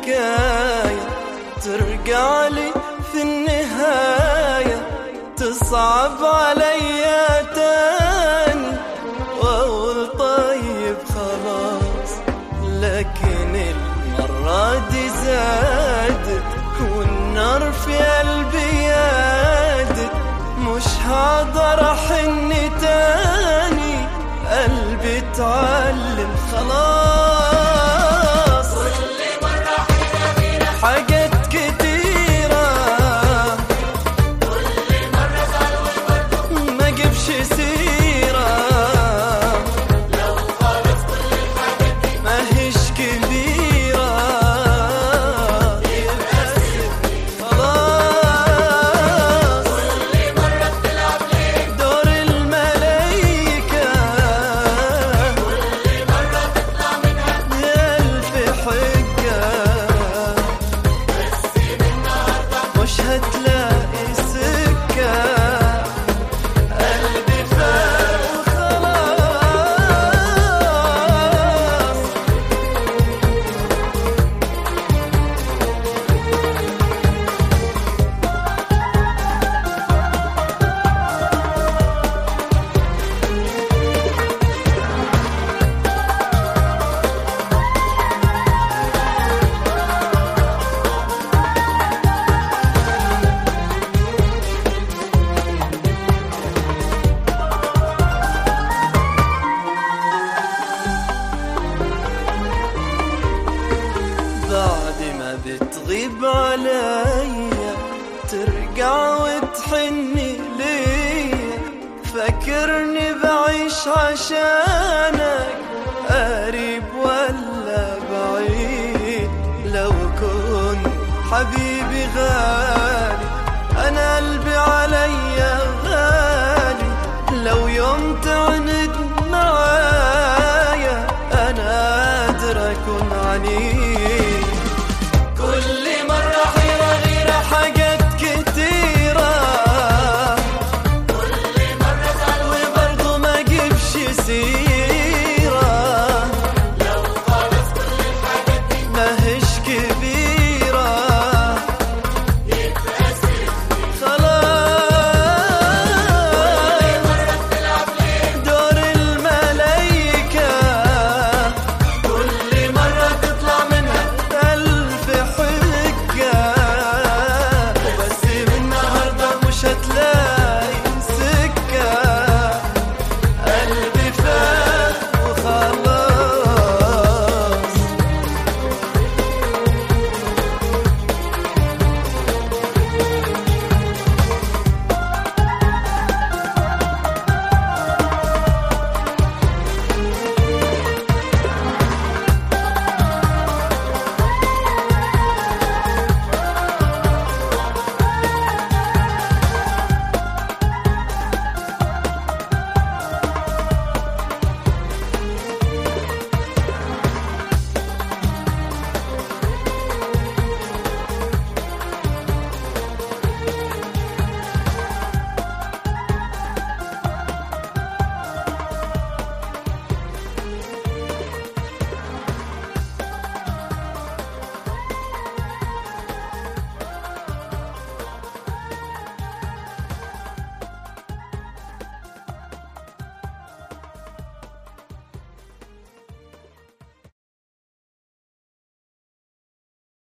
الحكاية ترجع لي في النهاية تصعب علي تاني واقول طيب خلاص لكن المرة دي زادت والنار في قلبي يادت مش هقدر احن تاني قلبي اتعلم خلاص حاجات كتيرة ما جيبش سيرة ما هيش كبيرة خلاص دور الملايكة ألف حجة مش هتلاقي سكة قلبي فاق وخلاص بعد ما بتغيب عليا ترجع وتحني ليا فاكرني بعيش عشانك قريب ولا بعيد لو كنت حبيبي غالي انا قلبي علي